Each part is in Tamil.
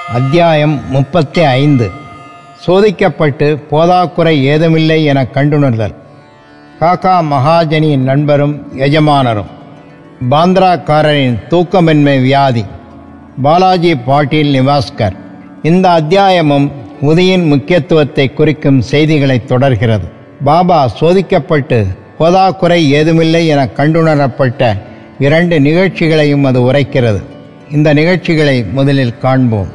அத்தியாயம் முப்பத்தி ஐந்து சோதிக்கப்பட்டு போதாக்குறை ஏதுமில்லை என கண்டுணர்தல் காக்கா மகாஜனியின் நண்பரும் எஜமானரும் பாந்திராக்காரரின் தூக்கமின்மை வியாதி பாலாஜி பாட்டீல் நிவாஸ்கர் இந்த அத்தியாயமும் உதயின் முக்கியத்துவத்தை குறிக்கும் செய்திகளை தொடர்கிறது பாபா சோதிக்கப்பட்டு போதாக்குறை ஏதுமில்லை என கண்டுணரப்பட்ட இரண்டு நிகழ்ச்சிகளையும் அது உரைக்கிறது இந்த நிகழ்ச்சிகளை முதலில் காண்போம்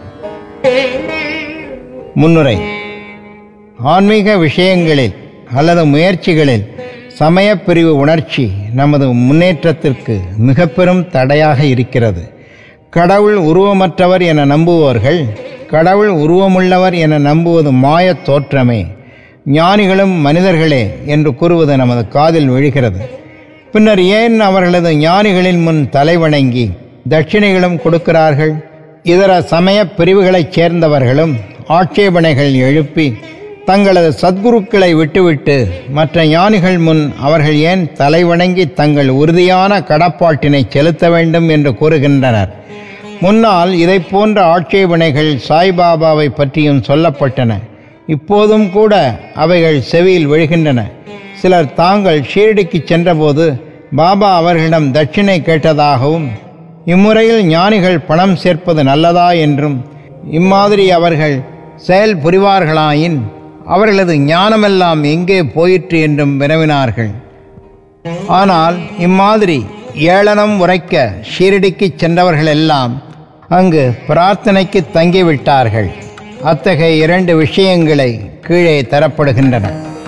முன்னுரை ஆன்மீக விஷயங்களில் அல்லது முயற்சிகளில் சமயப் பிரிவு உணர்ச்சி நமது முன்னேற்றத்திற்கு மிக பெரும் தடையாக இருக்கிறது கடவுள் உருவமற்றவர் என நம்புவோர்கள் கடவுள் உருவமுள்ளவர் என நம்புவது மாயத் தோற்றமே ஞானிகளும் மனிதர்களே என்று கூறுவது நமது காதில் விழுகிறது பின்னர் ஏன் அவர்களது ஞானிகளின் முன் தலைவணங்கி தட்சிணைகளும் கொடுக்கிறார்கள் இதர சமய பிரிவுகளைச் சேர்ந்தவர்களும் ஆட்சேபனைகள் எழுப்பி தங்களது சத்குருக்களை விட்டுவிட்டு மற்ற ஞானிகள் முன் அவர்கள் ஏன் தலைவணங்கி தங்கள் உறுதியான கடப்பாட்டினை செலுத்த வேண்டும் என்று கூறுகின்றனர் முன்னால் இதை போன்ற ஆட்சேபனைகள் சாய்பாபாவை பற்றியும் சொல்லப்பட்டன இப்போதும் கூட அவைகள் செவியில் விழுகின்றன சிலர் தாங்கள் ஷீரடிக்கு சென்றபோது பாபா அவர்களிடம் தட்சிணை கேட்டதாகவும் இம்முறையில் ஞானிகள் பணம் சேர்ப்பது நல்லதா என்றும் இம்மாதிரி அவர்கள் செயல் புரிவார்களாயின் அவர்களது ஞானமெல்லாம் எங்கே போயிற்று என்றும் வினவினார்கள் ஆனால் இம்மாதிரி ஏளனம் உரைக்க ஷீரடிக்கு சென்றவர்கள் எல்லாம் அங்கு பிரார்த்தனைக்கு தங்கிவிட்டார்கள் அத்தகைய இரண்டு விஷயங்களை கீழே தரப்படுகின்றன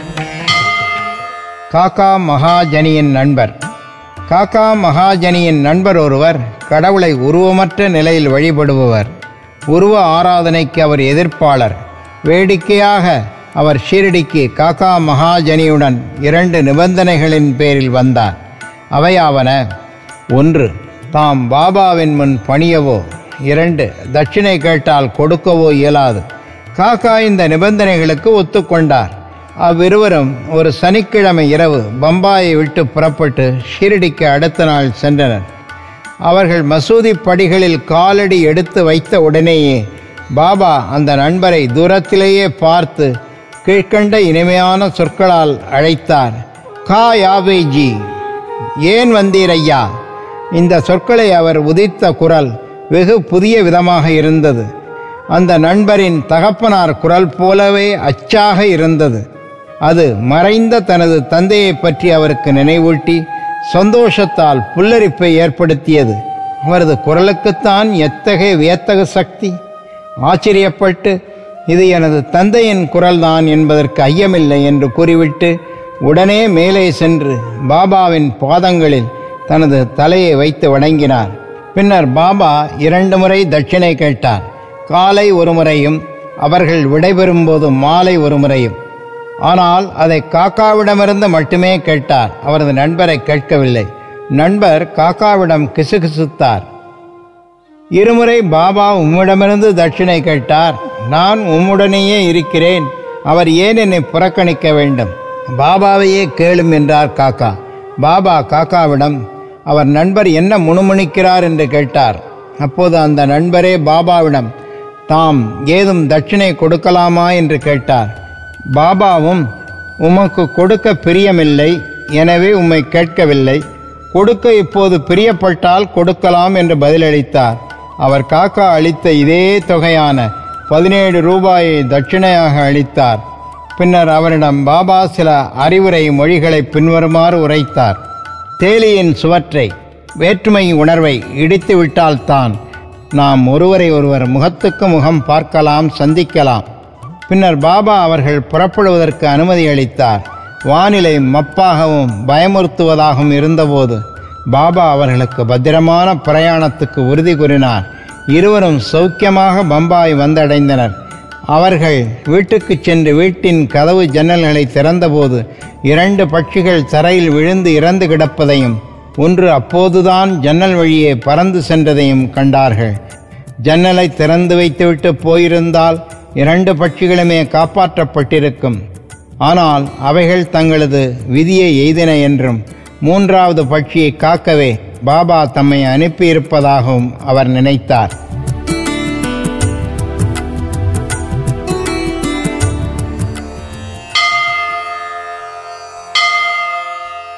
காக்கா மகாஜனியின் நண்பர் காக்கா மகாஜனியின் நண்பர் ஒருவர் கடவுளை உருவமற்ற நிலையில் வழிபடுபவர் உருவ ஆராதனைக்கு அவர் எதிர்ப்பாளர் வேடிக்கையாக அவர் ஷீரடிக்கு காக்கா மகாஜனியுடன் இரண்டு நிபந்தனைகளின் பேரில் வந்தார் அவையாவன ஒன்று தாம் பாபாவின் முன் பணியவோ இரண்டு தட்சிணை கேட்டால் கொடுக்கவோ இயலாது காக்கா இந்த நிபந்தனைகளுக்கு ஒத்துக்கொண்டார் அவ்விருவரும் ஒரு சனிக்கிழமை இரவு பம்பாயை விட்டு புறப்பட்டு ஷீரடிக்கு அடுத்த நாள் சென்றனர் அவர்கள் மசூதி படிகளில் காலடி எடுத்து வைத்த உடனேயே பாபா அந்த நண்பரை தூரத்திலேயே பார்த்து கீழ்கண்ட இனிமையான சொற்களால் அழைத்தார் கா யாவேஜி ஏன் வந்தீர் ஐயா இந்த சொற்களை அவர் உதித்த குரல் வெகு புதிய விதமாக இருந்தது அந்த நண்பரின் தகப்பனார் குரல் போலவே அச்சாக இருந்தது அது மறைந்த தனது தந்தையை பற்றி அவருக்கு நினைவூட்டி சந்தோஷத்தால் புல்லரிப்பை ஏற்படுத்தியது அவரது குரலுக்குத்தான் எத்தகைய வியத்தகு சக்தி ஆச்சரியப்பட்டு இது எனது தந்தையின் குரல்தான் என்பதற்கு ஐயமில்லை என்று கூறிவிட்டு உடனே மேலே சென்று பாபாவின் பாதங்களில் தனது தலையை வைத்து வணங்கினார் பின்னர் பாபா இரண்டு முறை தட்சிணை கேட்டார் காலை ஒரு முறையும் அவர்கள் விடைபெறும்போது மாலை ஒரு முறையும் ஆனால் அதை காக்காவிடமிருந்து மட்டுமே கேட்டார் அவரது நண்பரை கேட்கவில்லை நண்பர் காக்காவிடம் கிசுகிசுத்தார் இருமுறை பாபா உம்மிடமிருந்து தட்சிணை கேட்டார் நான் உம்முடனேயே இருக்கிறேன் அவர் ஏன் என்னை புறக்கணிக்க வேண்டும் பாபாவையே கேளும் என்றார் காக்கா பாபா காக்காவிடம் அவர் நண்பர் என்ன முணுமுணுக்கிறார் என்று கேட்டார் அப்போது அந்த நண்பரே பாபாவிடம் தாம் ஏதும் தட்சிணை கொடுக்கலாமா என்று கேட்டார் பாபாவும் உமக்கு கொடுக்க பிரியமில்லை எனவே உம்மை கேட்கவில்லை கொடுக்க இப்போது பிரியப்பட்டால் கொடுக்கலாம் என்று பதிலளித்தார் அவர் காக்கா அளித்த இதே தொகையான பதினேழு ரூபாயை தட்சிணையாக அளித்தார் பின்னர் அவரிடம் பாபா சில அறிவுரை மொழிகளை பின்வருமாறு உரைத்தார் தேலியின் சுவற்றை வேற்றுமை உணர்வை இடித்து விட்டால்தான் நாம் ஒருவரை ஒருவர் முகத்துக்கு முகம் பார்க்கலாம் சந்திக்கலாம் பின்னர் பாபா அவர்கள் புறப்படுவதற்கு அனுமதி அளித்தார் வானிலை மப்பாகவும் பயமுறுத்துவதாகவும் இருந்தபோது பாபா அவர்களுக்கு பத்திரமான பிரயாணத்துக்கு உறுதி கூறினார் இருவரும் சௌக்கியமாக பம்பாய் வந்தடைந்தனர் அவர்கள் வீட்டுக்கு சென்று வீட்டின் கதவு ஜன்னல்களை திறந்தபோது இரண்டு பட்சிகள் தரையில் விழுந்து இறந்து கிடப்பதையும் ஒன்று அப்போதுதான் ஜன்னல் வழியே பறந்து சென்றதையும் கண்டார்கள் ஜன்னலை திறந்து வைத்துவிட்டு போயிருந்தால் இரண்டு பட்சிகளுமே காப்பாற்றப்பட்டிருக்கும் ஆனால் அவைகள் தங்களது விதியை எய்தின என்றும் மூன்றாவது பட்சியை காக்கவே பாபா தம்மை அனுப்பியிருப்பதாகவும் அவர் நினைத்தார்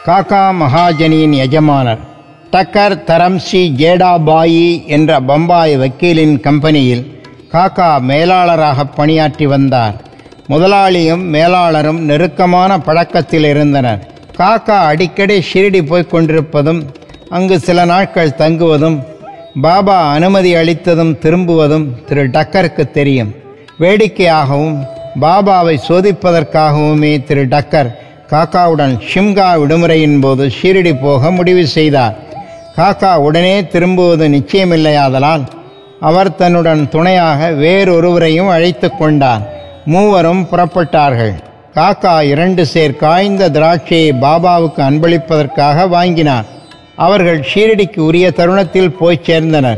காக்கா மகாஜனியின் எஜமானர் டக்கர் தரம்சி ஜேடாபாயி என்ற பம்பாய் வக்கீலின் கம்பெனியில் காக்கா மேலாளராக பணியாற்றி வந்தார் முதலாளியும் மேலாளரும் நெருக்கமான பழக்கத்தில் இருந்தனர் காக்கா அடிக்கடி ஷிரடி போய்க் கொண்டிருப்பதும் அங்கு சில நாட்கள் தங்குவதும் பாபா அனுமதி அளித்ததும் திரும்புவதும் திரு டக்கருக்கு தெரியும் வேடிக்கையாகவும் பாபாவை சோதிப்பதற்காகவுமே திரு டக்கர் காக்காவுடன் ஷிம்கா விடுமுறையின் போது ஷீரடி போக முடிவு செய்தார் காக்கா உடனே திரும்புவது நிச்சயமில்லையாதலால் அவர் தன்னுடன் துணையாக வேறொருவரையும் அழைத்து கொண்டார் மூவரும் புறப்பட்டார்கள் காக்கா இரண்டு சேர் காய்ந்த திராட்சையை பாபாவுக்கு அன்பளிப்பதற்காக வாங்கினார் அவர்கள் ஷீரடிக்கு உரிய தருணத்தில் போய் சேர்ந்தனர்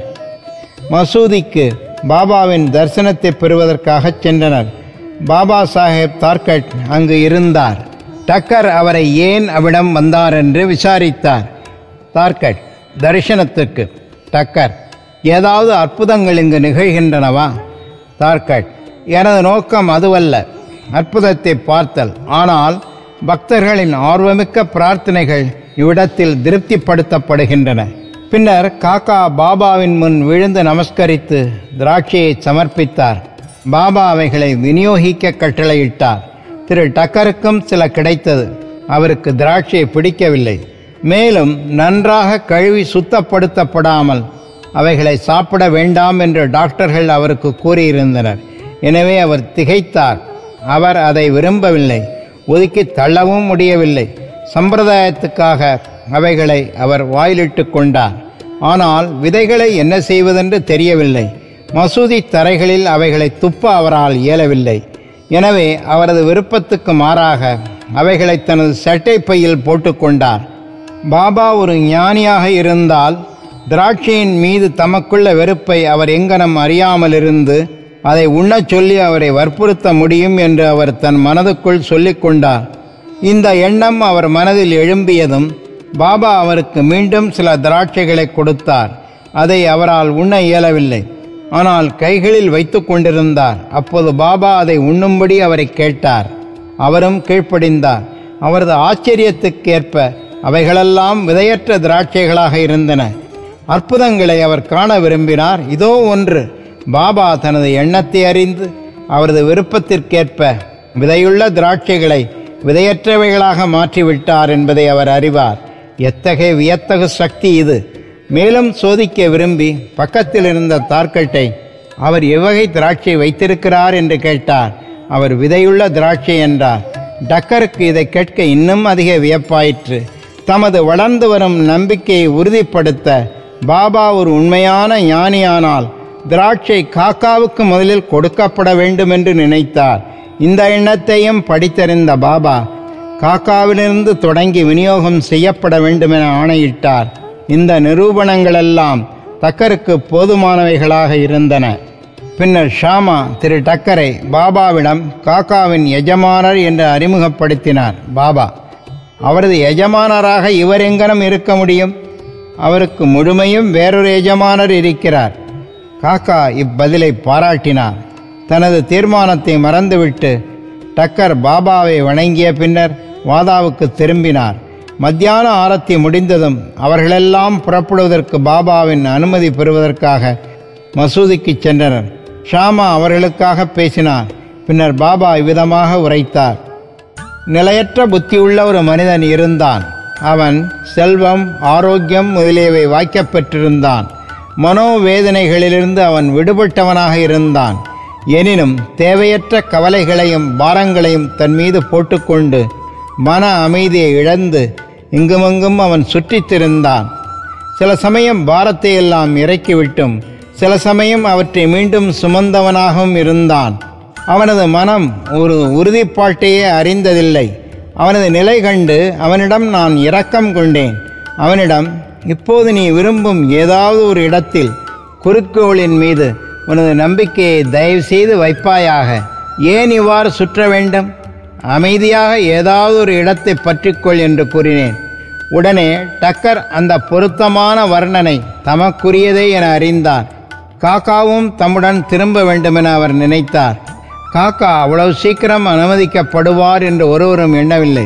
மசூதிக்கு பாபாவின் தரிசனத்தை பெறுவதற்காக சென்றனர் பாபா சாஹேப் தார்கட் அங்கு இருந்தார் டக்கர் அவரை ஏன் அவிடம் வந்தார் என்று விசாரித்தார் தார்கட் தரிசனத்துக்கு டக்கர் ஏதாவது அற்புதங்கள் இங்கு நிகழ்கின்றனவா தார்கட் எனது நோக்கம் அதுவல்ல அற்புதத்தை பார்த்தல் ஆனால் பக்தர்களின் ஆர்வமிக்க பிரார்த்தனைகள் இவ்விடத்தில் திருப்திப்படுத்தப்படுகின்றன பின்னர் காக்கா பாபாவின் முன் விழுந்து நமஸ்கரித்து திராட்சையை சமர்ப்பித்தார் பாபா அவைகளை விநியோகிக்க கட்டளையிட்டார் திரு டக்கருக்கும் சில கிடைத்தது அவருக்கு திராட்சை பிடிக்கவில்லை மேலும் நன்றாக கழுவி சுத்தப்படுத்தப்படாமல் அவைகளை சாப்பிட வேண்டாம் என்று டாக்டர்கள் அவருக்கு கூறியிருந்தனர் எனவே அவர் திகைத்தார் அவர் அதை விரும்பவில்லை ஒதுக்கி தள்ளவும் முடியவில்லை சம்பிரதாயத்துக்காக அவைகளை அவர் வாயிலிட்டு கொண்டார் ஆனால் விதைகளை என்ன செய்வதென்று தெரியவில்லை மசூதி தரைகளில் அவைகளை துப்ப அவரால் இயலவில்லை எனவே அவரது விருப்பத்துக்கு மாறாக அவைகளை தனது சட்டை பையில் போட்டுக்கொண்டார் பாபா ஒரு ஞானியாக இருந்தால் திராட்சையின் மீது தமக்குள்ள வெறுப்பை அவர் எங்கனம் அறியாமல் இருந்து அதை உண்ணச் சொல்லி அவரை வற்புறுத்த முடியும் என்று அவர் தன் மனதுக்குள் சொல்லிக் கொண்டார் இந்த எண்ணம் அவர் மனதில் எழும்பியதும் பாபா அவருக்கு மீண்டும் சில திராட்சைகளை கொடுத்தார் அதை அவரால் உண்ண இயலவில்லை ஆனால் கைகளில் வைத்து கொண்டிருந்தார் அப்போது பாபா அதை உண்ணும்படி அவரை கேட்டார் அவரும் கீழ்ப்படிந்தார் அவரது ஆச்சரியத்துக்கேற்ப அவைகளெல்லாம் விதையற்ற திராட்சைகளாக இருந்தன அற்புதங்களை அவர் காண விரும்பினார் இதோ ஒன்று பாபா தனது எண்ணத்தை அறிந்து அவரது விருப்பத்திற்கேற்ப விதையுள்ள திராட்சைகளை விதையற்றவைகளாக மாற்றிவிட்டார் என்பதை அவர் அறிவார் எத்தகைய வியத்தகு சக்தி இது மேலும் சோதிக்க விரும்பி பக்கத்தில் இருந்த தார்கட்டை அவர் எவ்வகை திராட்சை வைத்திருக்கிறார் என்று கேட்டார் அவர் விதையுள்ள திராட்சை என்றார் டக்கருக்கு இதை கேட்க இன்னும் அதிக வியப்பாயிற்று தமது வளர்ந்து வரும் நம்பிக்கையை உறுதிப்படுத்த பாபா ஒரு உண்மையான ஞானியானால் திராட்சை காக்காவுக்கு முதலில் கொடுக்கப்பட வேண்டும் என்று நினைத்தார் இந்த எண்ணத்தையும் படித்தறிந்த பாபா காக்காவிலிருந்து தொடங்கி விநியோகம் செய்யப்பட வேண்டும் என ஆணையிட்டார் இந்த நிரூபணங்களெல்லாம் தக்கருக்கு போதுமானவைகளாக இருந்தன பின்னர் ஷாமா திரு டக்கரை பாபாவிடம் காக்காவின் எஜமானர் என்று அறிமுகப்படுத்தினார் பாபா அவரது எஜமானராக இவர் எங்கனம் இருக்க முடியும் அவருக்கு முழுமையும் வேறொரு எஜமானர் இருக்கிறார் காக்கா இப்பதிலை பாராட்டினார் தனது தீர்மானத்தை மறந்துவிட்டு டக்கர் பாபாவை வணங்கிய பின்னர் வாதாவுக்கு திரும்பினார் மத்தியான ஆரத்தி முடிந்ததும் அவர்களெல்லாம் புறப்படுவதற்கு பாபாவின் அனுமதி பெறுவதற்காக மசூதிக்கு சென்றனர் ஷாமா அவர்களுக்காக பேசினார் பின்னர் பாபா இவ்விதமாக உரைத்தார் நிலையற்ற புத்தியுள்ள ஒரு மனிதன் இருந்தான் அவன் செல்வம் ஆரோக்கியம் முதலியவை வாய்க்கப் பெற்றிருந்தான் மனோவேதனைகளிலிருந்து அவன் விடுபட்டவனாக இருந்தான் எனினும் தேவையற்ற கவலைகளையும் பாரங்களையும் தன் மீது போட்டுக்கொண்டு மன அமைதியை இழந்து இங்குமங்கும் அவன் சுற்றித் திரிந்தான் சில சமயம் பாரத்தை எல்லாம் இறக்கிவிட்டும் சில சமயம் அவற்றை மீண்டும் சுமந்தவனாகவும் இருந்தான் அவனது மனம் ஒரு உறுதிப்பாட்டையே அறிந்ததில்லை அவனது நிலை கண்டு அவனிடம் நான் இரக்கம் கொண்டேன் அவனிடம் இப்போது நீ விரும்பும் ஏதாவது ஒரு இடத்தில் குறுக்கோளின் மீது உனது நம்பிக்கையை தயவு செய்து வைப்பாயாக ஏன் இவ்வாறு சுற்ற வேண்டும் அமைதியாக ஏதாவது ஒரு இடத்தை பற்றிக்கொள் என்று கூறினேன் உடனே டக்கர் அந்த பொருத்தமான வர்ணனை தமக்குரியதே என அறிந்தார் காக்காவும் தம்முடன் திரும்ப வேண்டுமென அவர் நினைத்தார் காக்கா அவ்வளவு சீக்கிரம் அனுமதிக்கப்படுவார் என்று ஒருவரும் எண்ணவில்லை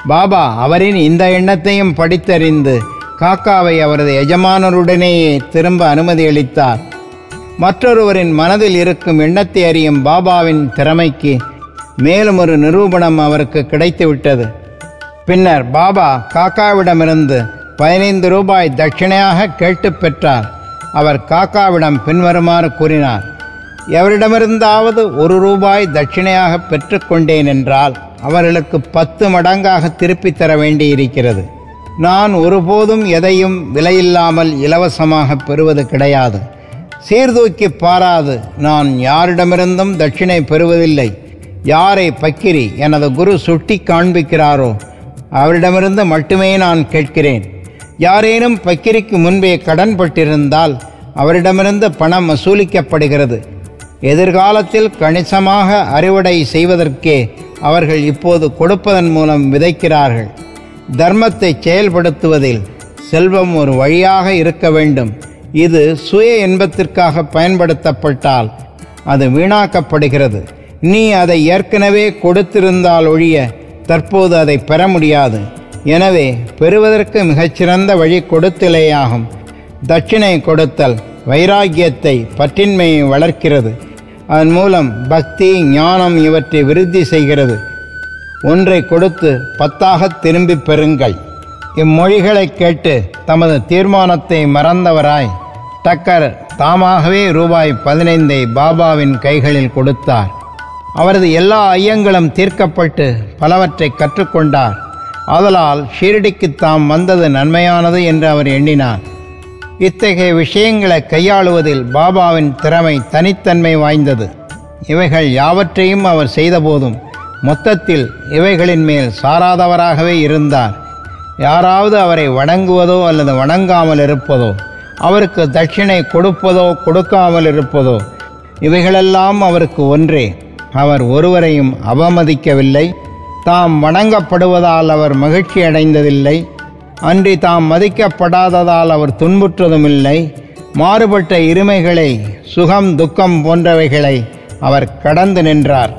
பாபா அவரின் இந்த எண்ணத்தையும் படித்தறிந்து காக்காவை அவரது எஜமானருடனேயே திரும்ப அனுமதி அளித்தார் மற்றொருவரின் மனதில் இருக்கும் எண்ணத்தை அறியும் பாபாவின் திறமைக்கு மேலும் ஒரு நிரூபணம் அவருக்கு கிடைத்துவிட்டது பின்னர் பாபா காக்காவிடமிருந்து பதினைந்து ரூபாய் தட்சிணையாக கேட்டுப் பெற்றார் அவர் காக்காவிடம் பின்வருமாறு கூறினார் எவரிடமிருந்தாவது ஒரு ரூபாய் தட்சிணையாக பெற்றுக்கொண்டேன் என்றால் அவர்களுக்கு பத்து மடங்காக திருப்பித் தர வேண்டியிருக்கிறது நான் ஒருபோதும் எதையும் விலையில்லாமல் இலவசமாக பெறுவது கிடையாது சீர்தூக்கி பாராது நான் யாரிடமிருந்தும் தட்சிணை பெறுவதில்லை யாரை பக்கிரி எனது குரு சுட்டி காண்பிக்கிறாரோ அவரிடமிருந்து மட்டுமே நான் கேட்கிறேன் யாரேனும் பக்கிரிக்கு முன்பே கடன்பட்டிருந்தால் அவரிடமிருந்து பணம் வசூலிக்கப்படுகிறது எதிர்காலத்தில் கணிசமாக அறுவடை செய்வதற்கே அவர்கள் இப்போது கொடுப்பதன் மூலம் விதைக்கிறார்கள் தர்மத்தை செயல்படுத்துவதில் செல்வம் ஒரு வழியாக இருக்க வேண்டும் இது சுய இன்பத்திற்காக பயன்படுத்தப்பட்டால் அது வீணாக்கப்படுகிறது நீ அதை ஏற்கனவே கொடுத்திருந்தால் ஒழிய தற்போது அதை பெற முடியாது எனவே பெறுவதற்கு மிகச்சிறந்த வழி கொடுத்தலேயாகும் தட்சிணை கொடுத்தல் வைராக்கியத்தை பற்றின்மையை வளர்க்கிறது அதன் மூலம் பக்தி ஞானம் இவற்றை விருத்தி செய்கிறது ஒன்றை கொடுத்து பத்தாக திரும்பிப் பெறுங்கள் இம்மொழிகளை கேட்டு தமது தீர்மானத்தை மறந்தவராய் டக்கர் தாமாகவே ரூபாய் பதினைந்தை பாபாவின் கைகளில் கொடுத்தார் அவரது எல்லா ஐயங்களும் தீர்க்கப்பட்டு பலவற்றை கற்றுக்கொண்டார் ஆதலால் ஷீரடிக்கு தாம் வந்தது நன்மையானது என்று அவர் எண்ணினார் இத்தகைய விஷயங்களை கையாளுவதில் பாபாவின் திறமை தனித்தன்மை வாய்ந்தது இவைகள் யாவற்றையும் அவர் செய்தபோதும் மொத்தத்தில் இவைகளின் மேல் சாராதவராகவே இருந்தார் யாராவது அவரை வணங்குவதோ அல்லது வணங்காமல் இருப்பதோ அவருக்கு தட்சிணை கொடுப்பதோ கொடுக்காமல் இருப்பதோ இவைகளெல்லாம் அவருக்கு ஒன்றே அவர் ஒருவரையும் அவமதிக்கவில்லை தாம் வணங்கப்படுவதால் அவர் மகிழ்ச்சி அடைந்ததில்லை அன்றி தாம் மதிக்கப்படாததால் அவர் துன்புற்றதும் இல்லை மாறுபட்ட இருமைகளை சுகம் துக்கம் போன்றவைகளை அவர் கடந்து நின்றார்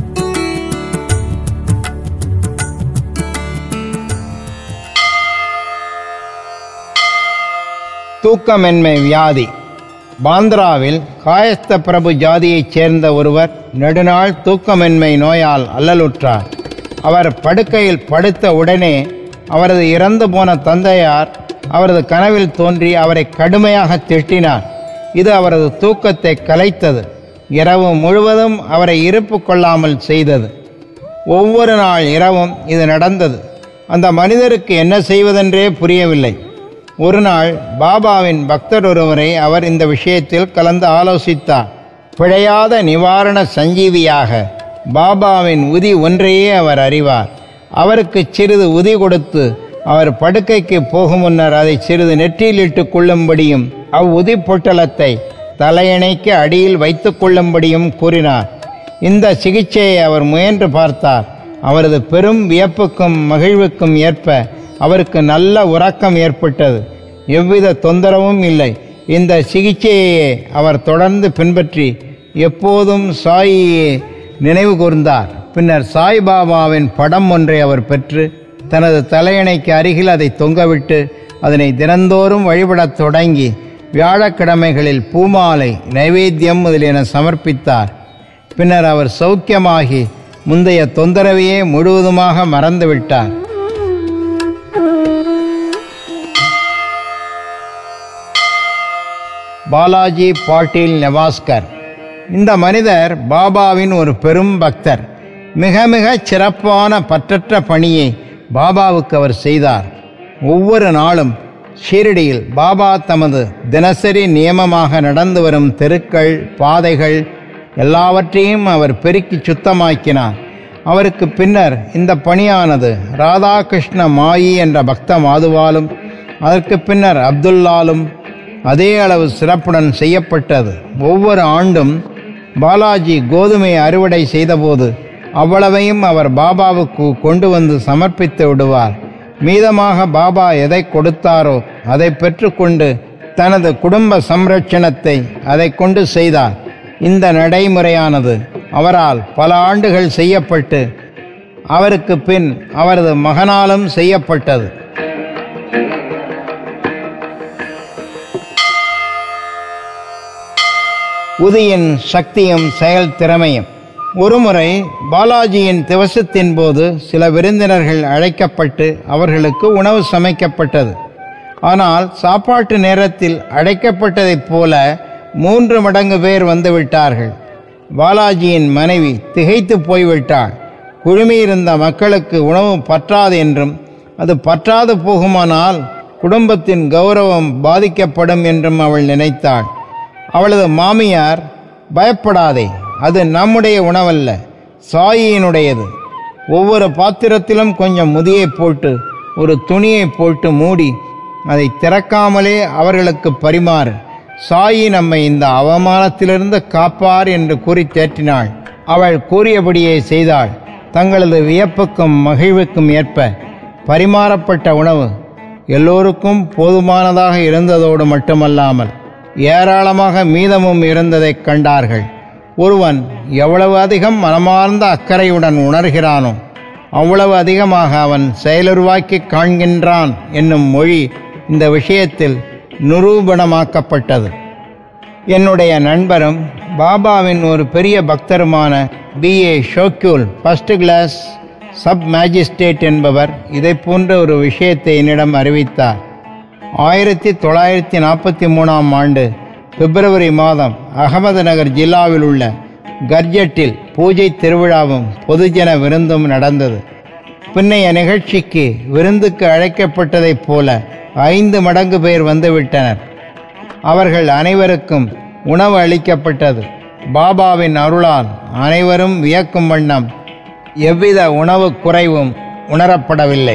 தூக்கமென்மை வியாதி பாந்திராவில் காயஸ்த பிரபு ஜாதியைச் சேர்ந்த ஒருவர் நெடுநாள் தூக்கமென்மை நோயால் அல்லலுற்றார் அவர் படுக்கையில் படுத்த உடனே அவரது இறந்து போன தந்தையார் அவரது கனவில் தோன்றி அவரை கடுமையாக திட்டினார் இது அவரது தூக்கத்தை கலைத்தது இரவு முழுவதும் அவரை இருப்பு கொள்ளாமல் செய்தது ஒவ்வொரு நாள் இரவும் இது நடந்தது அந்த மனிதருக்கு என்ன செய்வதென்றே புரியவில்லை ஒரு நாள் பாபாவின் பக்தர் ஒருவரை அவர் இந்த விஷயத்தில் கலந்து ஆலோசித்தார் பிழையாத நிவாரண சஞ்சீவியாக பாபாவின் உதி ஒன்றையே அவர் அறிவார் அவருக்கு சிறிது உதி கொடுத்து அவர் படுக்கைக்கு போகும் முன்னர் அதை சிறிது நெற்றியில் இட்டுக் கொள்ளும்படியும் அவ்வுதி பொட்டலத்தை தலையணைக்கு அடியில் வைத்துக் கொள்ளும்படியும் கூறினார் இந்த சிகிச்சையை அவர் முயன்று பார்த்தார் அவரது பெரும் வியப்புக்கும் மகிழ்வுக்கும் ஏற்ப அவருக்கு நல்ல உறக்கம் ஏற்பட்டது எவ்வித தொந்தரவும் இல்லை இந்த சிகிச்சையையே அவர் தொடர்ந்து பின்பற்றி எப்போதும் சாயியே நினைவு கூர்ந்தார் பின்னர் சாய்பாபாவின் படம் ஒன்றை அவர் பெற்று தனது தலையணைக்கு அருகில் அதை தொங்கவிட்டு அதனை தினந்தோறும் வழிபடத் தொடங்கி வியாழக்கிழமைகளில் பூமாலை நைவேத்தியம் முதலியன சமர்ப்பித்தார் பின்னர் அவர் சௌக்கியமாகி முந்தைய தொந்தரவையே முழுவதுமாக மறந்துவிட்டார் பாலாஜி பாட்டீல் நெவாஸ்கர் இந்த மனிதர் பாபாவின் ஒரு பெரும் பக்தர் மிக மிக சிறப்பான பற்றற்ற பணியை பாபாவுக்கு அவர் செய்தார் ஒவ்வொரு நாளும் ஷீரடியில் பாபா தமது தினசரி நியமமாக நடந்து வரும் தெருக்கள் பாதைகள் எல்லாவற்றையும் அவர் பெருக்கி சுத்தமாக்கினார் அவருக்கு பின்னர் இந்த பணியானது ராதாகிருஷ்ண மாயி என்ற பக்த மாதுவாலும் அதற்கு பின்னர் அப்துல்லாலும் அதே அளவு சிறப்புடன் செய்யப்பட்டது ஒவ்வொரு ஆண்டும் பாலாஜி கோதுமை அறுவடை செய்தபோது அவ்வளவையும் அவர் பாபாவுக்கு கொண்டு வந்து சமர்ப்பித்து விடுவார் மீதமாக பாபா எதை கொடுத்தாரோ அதை பெற்றுக்கொண்டு தனது குடும்ப சம்ரட்சணத்தை அதை கொண்டு செய்தார் இந்த நடைமுறையானது அவரால் பல ஆண்டுகள் செய்யப்பட்டு அவருக்கு பின் அவரது மகனாலும் செய்யப்பட்டது உதியின் சக்தியும் செயல் திறமையும் ஒருமுறை பாலாஜியின் திவசத்தின் போது சில விருந்தினர்கள் அழைக்கப்பட்டு அவர்களுக்கு உணவு சமைக்கப்பட்டது ஆனால் சாப்பாட்டு நேரத்தில் அழைக்கப்பட்டதைப் போல மூன்று மடங்கு பேர் வந்துவிட்டார்கள் பாலாஜியின் மனைவி திகைத்து போய்விட்டாள் குழுமியிருந்த மக்களுக்கு உணவு பற்றாது என்றும் அது பற்றாது போகுமானால் குடும்பத்தின் கௌரவம் பாதிக்கப்படும் என்றும் அவள் நினைத்தாள் அவளது மாமியார் பயப்படாதே அது நம்முடைய உணவல்ல சாயியினுடையது ஒவ்வொரு பாத்திரத்திலும் கொஞ்சம் முதியை போட்டு ஒரு துணியை போட்டு மூடி அதை திறக்காமலே அவர்களுக்கு பரிமாறு சாயி நம்மை இந்த அவமானத்திலிருந்து காப்பார் என்று கூறி தேற்றினாள் அவள் கூறியபடியே செய்தாள் தங்களது வியப்புக்கும் மகிழ்வுக்கும் ஏற்ப பரிமாறப்பட்ட உணவு எல்லோருக்கும் போதுமானதாக இருந்ததோடு மட்டுமல்லாமல் ஏராளமாக மீதமும் இருந்ததைக் கண்டார்கள் ஒருவன் எவ்வளவு அதிகம் மனமார்ந்த அக்கறையுடன் உணர்கிறானோ அவ்வளவு அதிகமாக அவன் செயலுருவாக்கி காண்கின்றான் என்னும் மொழி இந்த விஷயத்தில் நிரூபணமாக்கப்பட்டது என்னுடைய நண்பரும் பாபாவின் ஒரு பெரிய பக்தருமான பி ஏ ஷோக்யூல் ஃபர்ஸ்ட் கிளாஸ் சப் மேஜிஸ்ட்ரேட் என்பவர் இதை போன்ற ஒரு விஷயத்தை என்னிடம் அறிவித்தார் ஆயிரத்தி தொள்ளாயிரத்தி நாற்பத்தி மூணாம் ஆண்டு பிப்ரவரி மாதம் அகமது நகர் ஜில்லாவில் உள்ள கர்ஜட்டில் பூஜை திருவிழாவும் பொதுஜன விருந்தும் நடந்தது பின்னைய நிகழ்ச்சிக்கு விருந்துக்கு அழைக்கப்பட்டதைப் போல ஐந்து மடங்கு பேர் வந்துவிட்டனர் அவர்கள் அனைவருக்கும் உணவு அளிக்கப்பட்டது பாபாவின் அருளால் அனைவரும் வியக்கும் வண்ணம் எவ்வித உணவு குறைவும் உணரப்படவில்லை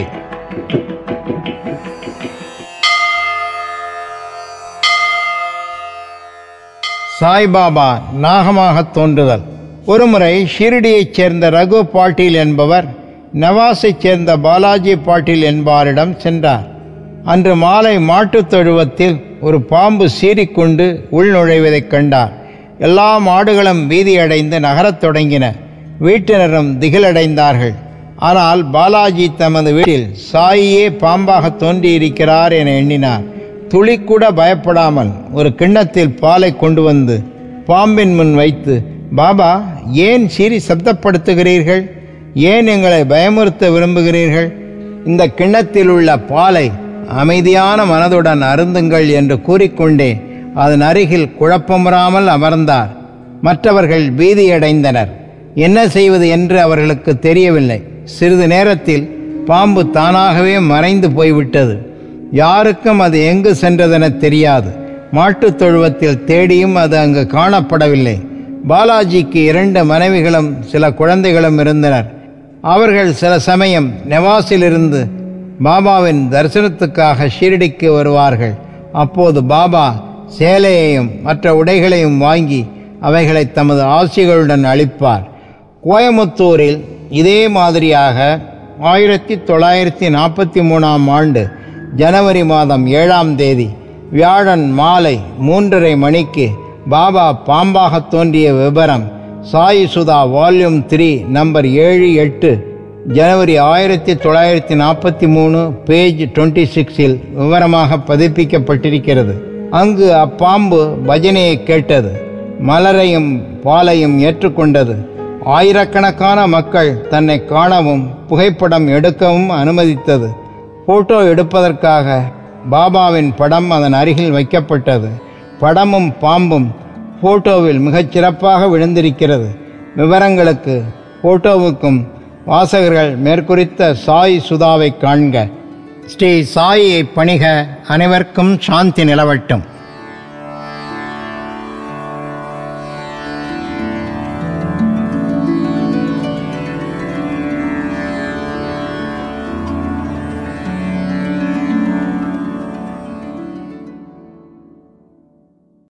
சாய்பாபா நாகமாக தோன்றுதல் ஒருமுறை ஷிரடியைச் சேர்ந்த ரகு பாட்டீல் என்பவர் நவாஸைச் சேர்ந்த பாலாஜி பாட்டீல் என்பாரிடம் சென்றார் அன்று மாலை மாட்டுத் தொழுவத்தில் ஒரு பாம்பு சீறிக்கொண்டு உள்நுழைவதைக் கண்டார் எல்லா மாடுகளும் பீதியடைந்து நகரத் தொடங்கின வீட்டினரும் திகிலடைந்தார்கள் ஆனால் பாலாஜி தமது வீட்டில் சாயியே பாம்பாக தோன்றியிருக்கிறார் என எண்ணினார் துளிக்கூட பயப்படாமல் ஒரு கிண்ணத்தில் பாலை கொண்டு வந்து பாம்பின் முன் வைத்து பாபா ஏன் சீறி சப்தப்படுத்துகிறீர்கள் ஏன் எங்களை பயமுறுத்த விரும்புகிறீர்கள் இந்த கிண்ணத்தில் உள்ள பாலை அமைதியான மனதுடன் அருந்துங்கள் என்று கூறிக்கொண்டே அதன் அருகில் குழப்பமுறாமல் அமர்ந்தார் மற்றவர்கள் பீதியடைந்தனர் என்ன செய்வது என்று அவர்களுக்கு தெரியவில்லை சிறிது நேரத்தில் பாம்பு தானாகவே மறைந்து போய்விட்டது யாருக்கும் அது எங்கு சென்றதென தெரியாது மாட்டுத் தொழுவத்தில் தேடியும் அது அங்கு காணப்படவில்லை பாலாஜிக்கு இரண்டு மனைவிகளும் சில குழந்தைகளும் இருந்தனர் அவர்கள் சில சமயம் நெவாஸிலிருந்து பாபாவின் தரிசனத்துக்காக ஷீரடிக்கு வருவார்கள் அப்போது பாபா சேலையையும் மற்ற உடைகளையும் வாங்கி அவைகளை தமது ஆசிகளுடன் அளிப்பார் கோயமுத்தூரில் இதே மாதிரியாக ஆயிரத்தி தொள்ளாயிரத்தி நாற்பத்தி மூணாம் ஆண்டு ஜனவரி மாதம் ஏழாம் தேதி வியாழன் மாலை மூன்றரை மணிக்கு பாபா பாம்பாக தோன்றிய விபரம் Sai Sudha volume three number ஏழு எட்டு ஜனவரி ஆயிரத்தி தொள்ளாயிரத்தி நாற்பத்தி மூணு பேஜ் டுவெண்ட்டி சிக்ஸில் விவரமாக பதிப்பிக்கப்பட்டிருக்கிறது அங்கு அப்பாம்பு பஜனையை கேட்டது மலரையும் பாலையும் ஏற்றுக்கொண்டது ஆயிரக்கணக்கான மக்கள் தன்னை காணவும் புகைப்படம் எடுக்கவும் அனுமதித்தது போட்டோ எடுப்பதற்காக பாபாவின் படம் அதன் அருகில் வைக்கப்பட்டது படமும் பாம்பும் போட்டோவில் மிகச் சிறப்பாக விழுந்திருக்கிறது விவரங்களுக்கு போட்டோவுக்கும் வாசகர்கள் மேற்குறித்த சாய் சுதாவை காண்க ஸ்ரீ சாயியை பணிக அனைவருக்கும் சாந்தி நிலவட்டும்